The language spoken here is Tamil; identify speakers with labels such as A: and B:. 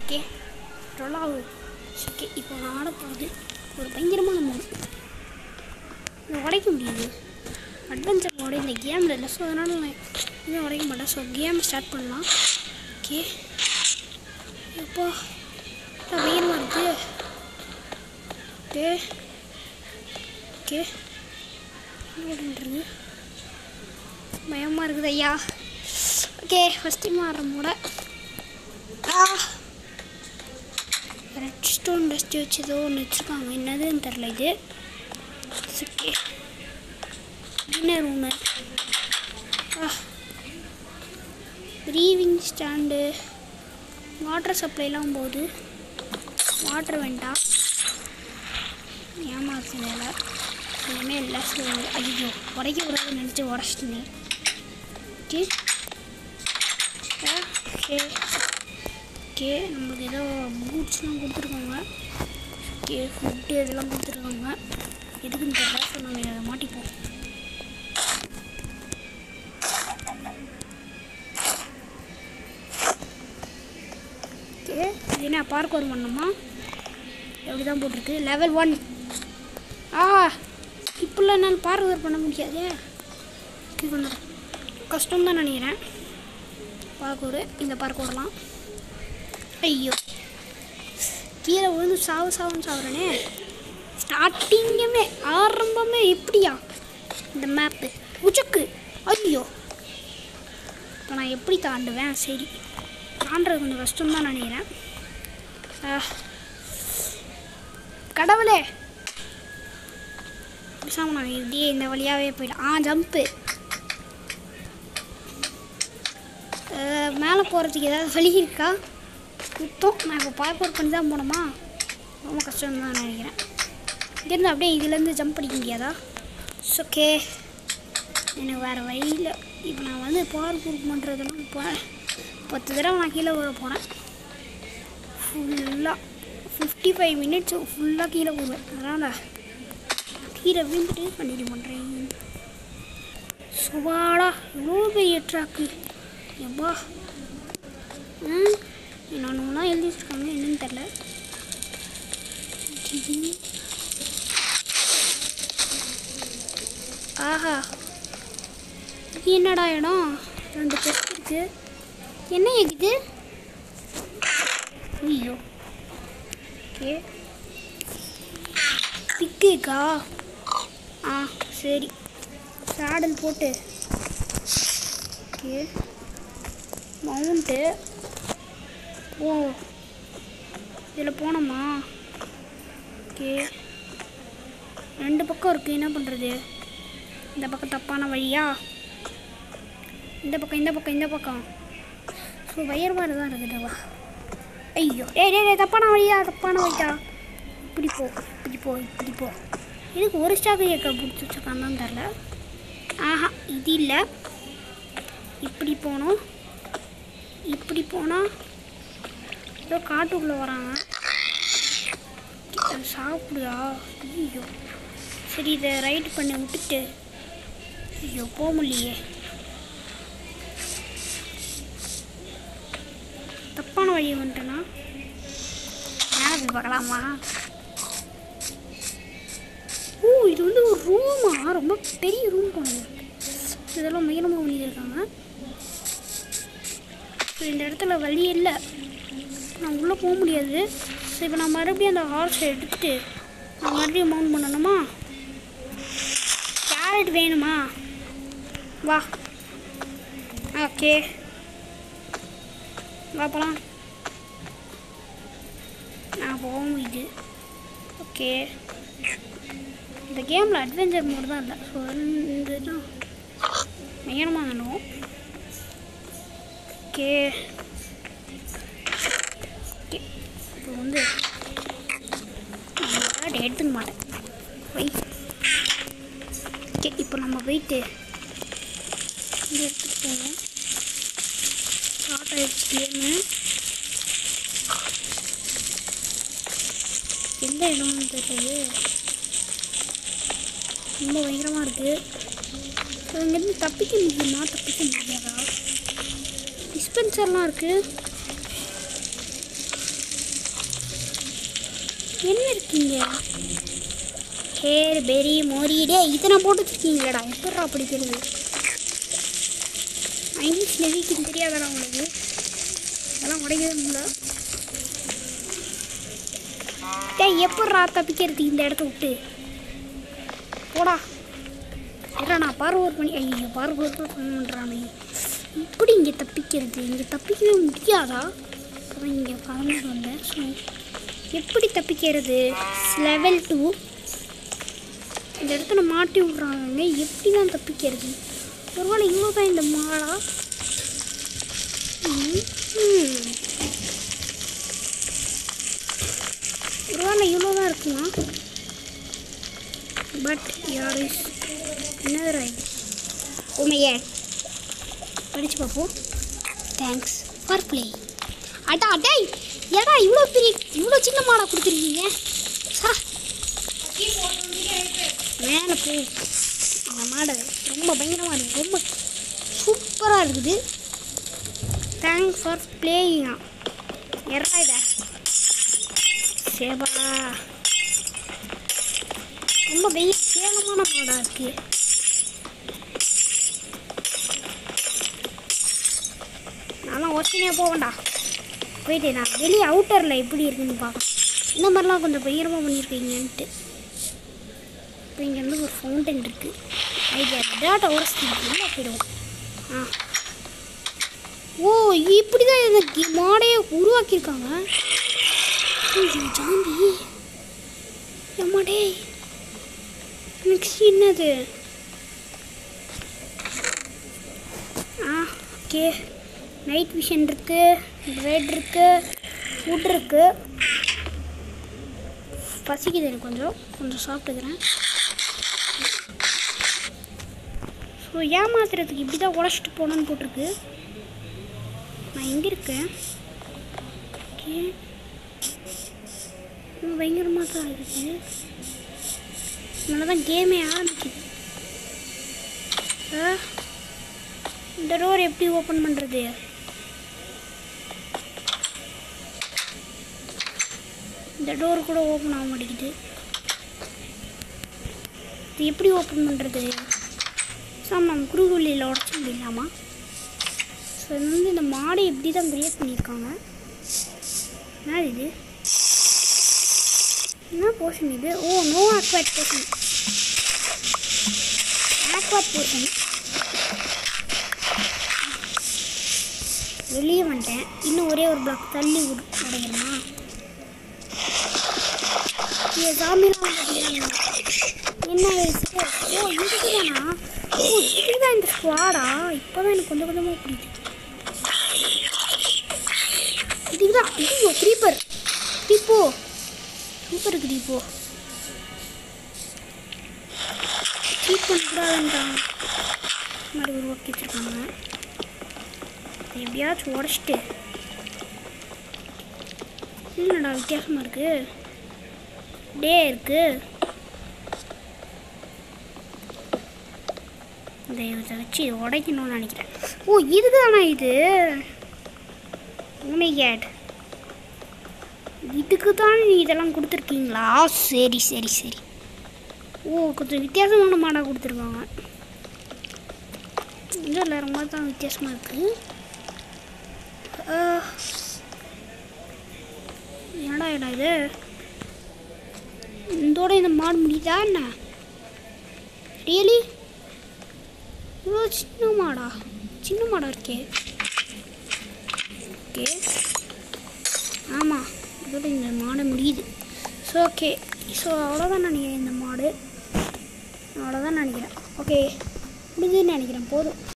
A: ஓகே ரொலாவு ஓகே இப்போ நான் ஆட போகிறது ஒரு பயங்கரமான மோடு இதை உடைக்க முடியாது அட்வென்ச்சர் மோடு இந்த கேமில் இல்லை ஸோ அதனால் நான் இன்னும் உடைக்க மாட்டேன் ஸோ கேம் ஸ்டார்ட் பண்ணலாம் ஓகே எப்போ பயங்கரமாக இருக்குது ஓகே ஓகே ஓடிட்டுருக்கு பயமாக இருக்குது ஐயா ஓகே ஃபஸ்ட் டைம் ஆடுற மூட ஆ ரெட் ஸ்டோன் டஸ்ட் வச்சு ஏதோ ஒன்று வச்சுருக்காங்க என்னதுன்னு தெரில இது ஓகே டின்னர் ஒன்று ஆ ப்ரீவிங் ஸ்டாண்டு வாட்டர் சப்ளைலாம் போகுது வாட்டர் வேண்டாம் ஏமாத்து வேலை எதுவுமே இல்லை ஸோ ஐயோ உடைக்க கூடாதுன்னு நினச்சி உடச்சிட்டேன் ஓகே ஓகே ஓகே நம்மளுக்கு ஏதோ பூட்ஸ்லாம் கொடுத்துருக்காங்க ஓகே ஃபுட்டு இதெல்லாம் கொடுத்துருக்காங்க எதுக்குன்னு தெரியல ஸோ நம்ம இதை மாட்டிப்போம் ஓகே இது என்ன பார்க் ஒரு பண்ணணுமா எப்படி தான் போட்டிருக்கு லெவல் ஒன் ஆ இப்படிலாம் என்னால் பார்க் பண்ண முடியாதே இது கொஞ்சம் கஷ்டம் தான் நினைக்கிறேன் பார்க்கூடு இந்த பார்க் விடலாம் ஐயோ கீழே விழுந்து சாவு சாவுன்னு சாவுறனே ஸ்டார்டிங்குமே ஆரம்பமே எப்படியா இந்த மேப்பு உச்சக்கு ஐயோ இப்போ நான் எப்படி தாண்டுவேன் சரி தாண்டுறது கொஞ்சம் கஷ்டம் தான் நினைக்கிறேன் ஆ. கடவுளே பேசாம நான் இப்படியே இந்த வழியாகவே போயிடலாம் ஆ ஜம்ப்பு மேலே போகிறதுக்கு ஏதாவது வழி இருக்கா சுத்தம் நான் இப்போ பார்க் பண்ணி தான் போனோமா ரொம்ப கஷ்டம் தான் நினைக்கிறேன் இங்கேருந்து அப்படியே இதுலேருந்து ஜம்ப் அடிக்க முடியாதா ஓகே எனக்கு வேறு வழியில் இப்போ நான் வந்து பார்க் பண்ணுறதெல்லாம் இப்போ பத்து தடவை நான் கீழே விழ போனேன் ஃபுல்லாக ஃபிஃப்டி ஃபைவ் மினிட்ஸ் ஃபுல்லாக கீழே போடுவேன் அதனால் கீழே விழுந்துட்டு கண்டினியூ பண்ணுறேன் சுபாடா எவ்வளோ பெரிய ட்ராக்கு எப்பா ம் நான் ஒன்றா எழுதி வச்சுருக்காங்க என்னன்னு தெரில இது. ஆஹா இது என்னடா இடம் ரெண்டு செஸ்ட் இருக்கு என்ன இது ஐயோ ஓகே பிக்குக்கா ஆ சரி சாடல் போட்டு ஓகே மவுண்ட்டு ஓ இதில் போனோமா ஓகே ரெண்டு பக்கம் இருக்குது என்ன பண்ணுறது இந்த பக்கம் தப்பான வழியா இந்த பக்கம் இந்த பக்கம் இந்த பக்கம் ஸோ வயர் மாதிரி தான் இருக்குதுவா ஐயோ ஏய் டேய் டேய், தப்பான வழியா தப்பான வழியா இப்படி போ இப்படி போ இப்படி போ இதுக்கு ஒரு ஸ்டாக் ஏக்க பிடிச்சி வச்சுருக்கான்னு தெரில ஆஹா இது இல்லை இப்படி போகணும் இப்படி போனால் ஏதோ காட்டுக்குள்ளே வராங்க அது சாப்பிடுதா ஐயோ சரி இதை ரைட் பண்ணி விட்டுட்டு ஐயோ போக முடியலையே தப்பான வழி வந்துட்டேனா மேலே போய் பார்க்கலாமா ஓ இது வந்து ஒரு ரூமா ரொம்ப பெரிய ரூம் போனது இதெல்லாம் உயரமாக பண்ணியிருக்காங்க ஸோ இந்த இடத்துல வழி இல்லை நான் உள்ளே போக முடியாது ஸோ இப்போ நான் மறுபடியும் அந்த ஹார்ஸை எடுத்துட்டு நான் மறுபடியும் மவுண்ட் பண்ணணுமா கேரட் வேணுமா வா ஓகே வா போகலாம் நான் போக முடியுது ஓகே இந்த கேமில் அட்வென்ச்சர் மோடு தான் இல்லை ஸோ இந்த இதுதான் பயங்கரமாக வேணும் ஓகே ஓகே இப்போ வந்து நான் எடுத்துக்க மாட்டேன் போய் ஓகே இப்போ நம்ம போயிட்டு இங்கே எடுத்துகிட்டு போவோம் ஸ்டார்ட் ஆகிடுச்சு கேமு எந்த இடம்னு தெரியல ரொம்ப பயங்கரமாக இருக்குது ஸோ இங்கேருந்து தப்பிக்க முடியுமா தப்பிக்க முடியாதா டிஸ்பென்சர்லாம் இருக்குது என்ன இருக்கீங்க ஹேர் பெரி மோரி டே இத்தனை போட்டு வச்சிருக்கீங்களேடா எப்படா பிடிக்கிறது இங்கிலீஷ் நெவிக்கு தெரியாதடா உங்களுக்கு அதெல்லாம் உடைக்கவே முடியல டேய் எப்படா தப்பிக்கிறது இந்த இடத்த விட்டு போடா இல்லை நான் பார்வோர் பண்ணி ஐயோ பார்வோர் பண்ணுறானே இப்படி இங்கே தப்பிக்கிறது இங்கே தப்பிக்கவே முடியாதா அப்புறம் இங்கே பறந்து வந்தேன் ஸோ எப்படி தப்பிக்கிறது லெவல் டூ இந்த இடத்துல மாட்டி விட்றாங்க எப்படி தான் தப்பிக்கிறது ஒருவேளை இவ்வளோ தான் இந்த மாடா ம், ம். ஒருவேளை இவ்வளோ தான் இருக்குமா பட் யார் இஸ் another idea உமையே படிச்சு பார்ப்போம் தேங்க்ஸ் ஃபார் ப்ளே அடா டேய் ஏடா இவ்வளோ பெரிய இவ்வளோ சின்ன மாடா கொடுத்துருக்கீங்க சா மேலே போ இந்த மாடு ரொம்ப பயங்கரமாக இருக்குது ரொம்ப சூப்பராக இருக்குது தேங்க்ஸ் ஃபார் பிளேயிங்கா எறா இதை சேபா ரொம்ப வெய கேவலமான மாடாக இருக்குது நான்லாம் ஒசனையாக போவேன்டா போயிட்டு நான் வெளியே அவுட்டரில் எப்படி இருக்குன்னு பார்க்கலாம் இந்த மாதிரிலாம் கொஞ்சம் பயங்கரமாக பண்ணியிருக்கீங்கன்ட்டு இப்போ இங்கே வந்து ஒரு ஃபவுண்டன் இருக்குது ஐடியா டேட்டா உரசி உள்ளே போயிடுவோம் ஆ ஓ இப்படி தான் இந்த கி- மாடையே உருவாக்கியிருக்காங்க ஐயோ, ஜாம்பி எம்மாடே நெக்ஸ்ட் என்னது ஆ ஓகே நைட் விஷன் இருக்கு பிரெட் இருக்கு ஃபுட் இருக்கு பசிக்குது எனக்கு கொஞ்சம் கொஞ்சம் சாப்பிட்டுக்கிறேன் ஸோ ஏமாத்துறதுக்கு இப்படி தான் உடச்சிட்டு போகணுன்னு போட்டிருக்கு நான் எங்கே இருக்கேன் ஓகே பயங்கரமாக தான் இருக்குது அதனால தான் கேமே ஆரம்பிக்குது ஆ இந்த டோர் எப்படி ஓப்பன் பண்ணுறது இந்த டோர் கூட ஓப்பன் ஆக மாட்டேங்குது இது எப்படி ஓப்பன் பண்ணுறது சார் நம்ம குருகுலியில் உடச்ச முடியலாமா ஸோ இது வந்து இந்த மாடை எப்படி தான் கிரியேட் பண்ணியிருக்காங்க என்ன இது என்ன போர்ஷன் இது oh no awkward portion awkward portion வெளியே வந்துட்டேன் இன்னும் ஒரே ஒரு பிளாக் தள்ளி உட- உடைக்கணுமா ஏ சாமிலாம் வந்துட்டீங்க என்ன ஆயிடுச்சு ஓ இதுதானா ஓ இதுதான் இந்த ஸ்குவாடா இப்போ தான் எனக்கு கொஞ்சம் கொஞ்சமாக புரியுது இதுதான் ஐயோ க்ரீப்பர் தீப்போ சூப்பர் கிரீப்போ க்ரீப் பண்ணக்கூடாதுன்றாங்க இந்த மாதிரி உருவாக்கி வச்சுருக்காங்க இதை எப்படியாச்சும் உடச்சிட்டு என்னடா வித்தியாசமாக இருக்கு டே இருக்கு இந்த இதை வச்சு உடைக்கணும்னு நினைக்கிறேன் ஓ இதுக்கு தானே இது உமைகேட் இதுக்கு தான் நீ இதெல்லாம் கொடுத்துருக்கீங்களா சரி சரி சரி ஓ கொஞ்சம் வித்தியாசமான மாடாக கொடுத்துருக்காங்க இங்கே இல்லை ரொம்ப தான் வித்தியாசமாக இருக்குது ஆஹ். என்னடா இடம் இது இதோட இந்த மாடு முடியுதா என்ன ரியலி இவ்வளோ சின்ன மாடா சின்ன மாடா இருக்கே ஓகே ஆமாம் இதோட இந்த மாடு முடியுது ஸோ ஓகே ஸோ அவ்வளோதான் நினைக்கிறேன் இந்த மாடு அவ்வளோதான் நினைக்கிறேன் ஓகே முடிஞ்சுன்னு நினைக்கிறேன் போதும்